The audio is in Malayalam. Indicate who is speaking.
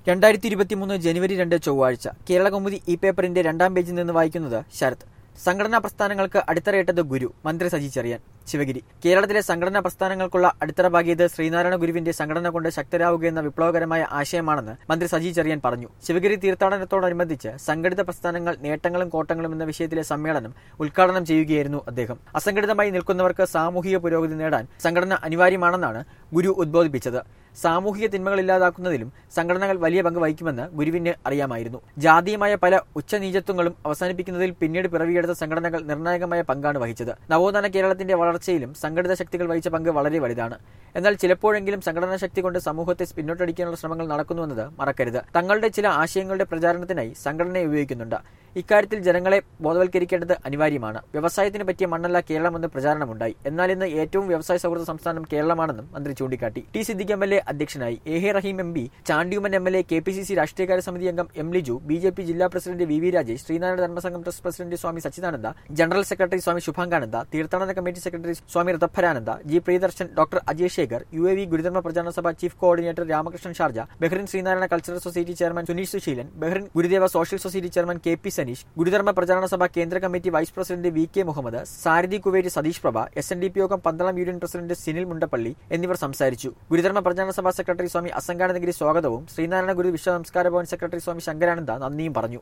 Speaker 1: രണ്ടായിരത്തി ഇരുപത്തിമൂന്ന് ജനുവരി രണ്ട് ചൊവ്വാഴ്ച കേരള കൗമുദി ഈ പേപ്പറിന്റെ രണ്ടാം പേജിൽ നിന്ന് വായിക്കുന്നത് ശരത് സംഘടനാ പ്രസ്ഥാനങ്ങൾക്ക് അടിത്തറയിട്ടത് ഗുരു മന്ത്രി സജി ചെറിയാൻ ശിവഗിരി കേരളത്തിലെ സംഘടനാ പ്രസ്ഥാനങ്ങൾക്കുള്ള അടിത്തറ പാകിയത് ശ്രീനാരായണ ഗുരുവിന്റെ സംഘടന കൊണ്ട് ശക്തരാവുകയെന്ന വിപ്ലവകരമായ ആശയമാണെന്ന് മന്ത്രി സജി ചെറിയാൻ പറഞ്ഞു ശിവഗിരി തീർത്ഥാടനത്തോടനുബന്ധിച്ച് സംഘടിത പ്രസ്ഥാനങ്ങൾ നേട്ടങ്ങളും കോട്ടങ്ങളും എന്ന വിഷയത്തിലെ സമ്മേളനം ഉദ്ഘാടനം ചെയ്യുകയായിരുന്നു അദ്ദേഹം അസംഘടിതമായി നിൽക്കുന്നവർക്ക് സാമൂഹിക പുരോഗതി നേടാൻ സംഘടന അനിവാര്യമാണെന്നാണ് ഗുരു ഉദ്ബോധിപ്പിച്ചത് സാമൂഹിക തിന്മകൾ ഇല്ലാതാക്കുന്നതിലും സംഘടനകൾ വലിയ പങ്ക് വഹിക്കുമെന്ന് ഗുരുവിന് അറിയാമായിരുന്നു ജാതീയമായ പല ഉച്ചനീചത്വങ്ങളും അവസാനിപ്പിക്കുന്നതിൽ പിന്നീട് പിറവിയെടുത്ത സംഘടനകൾ നിർണായകമായ പങ്കാണ് വഹിച്ചത് നവോത്ഥാന കേരളത്തിന്റെ വളർച്ചയിലും സംഘടിത ശക്തികൾ വഹിച്ച പങ്ക് വളരെ വലുതാണ് എന്നാൽ ചിലപ്പോഴെങ്കിലും സംഘടനാ ശക്തി കൊണ്ട് സമൂഹത്തെ പിന്നോട്ടടിക്കാനുള്ള ശ്രമങ്ങൾ നടക്കുന്നുവെന്നത് മറക്കരുത് തങ്ങളുടെ ചില ആശയങ്ങളുടെ പ്രചാരണത്തിനായി സംഘടനയെ ഉപയോഗിക്കുന്നുണ്ട് ഇക്കാര്യത്തിൽ ജനങ്ങളെ ബോധവൽക്കരിക്കേണ്ടത് അനിവാര്യമാണ് വ്യവസായത്തിന് പറ്റിയ മണ്ണല്ല കേരളമെന്ന് പ്രചാരണമുണ്ടായി എന്നാൽ ഇന്ന് ഏറ്റവും വ്യവസായ സൗഹൃദ സംസ്ഥാനം കേരളമാണെന്നും മന്ത്രി ചൂണ്ടിക്കാട്ടി T Siddique M L A അധ്യക്ഷനായി എ ഹെ Rahim M P Chandy Oommen M L A K P C C രാഷ്ട്രീയകാര്യ സമിതി അംഗം M Liju B J P ജില്ലാ president V V Rajesh Sree Narayana Dharmasangham trust president Swami Sachidananda general secretary Swami Subhangananda തീർത്ഥാടന committee secretary Swami Rithambharananda G Priyadarshan doctor Ajay Shekhar U A V Gurudharma Pracharana Sabha chief coordinator Ramakrishnan Sharjah Bahrain Sree Narayana cultural society chairman Suneesh Susheelan Bahrain Gurudeva social society chairman K P Saneesh Gurudharma Pracharana Sabha കേന്ദ്ര committee vice president V K Muhammad Sarathi Kuveri Satheesh Prabha S N D P Yogam Pandalam union president Sinil Mundappally എന്നിവർ സംസാരിച്ചു ഗുരുധർമ്മ പ്രചാരണ സഭ സെക്രട്ടറി സ്വാമി അസംഗാനന്ദഗിരി സ്വാഗതവും ശ്രീനാരായണ ഗുരു വിശ്വ സംസ്കാര ഭവൻ സെക്രട്ടറി സ്വാമി ശങ്കരാനന്ദ നന്ദിയും പറഞ്ഞു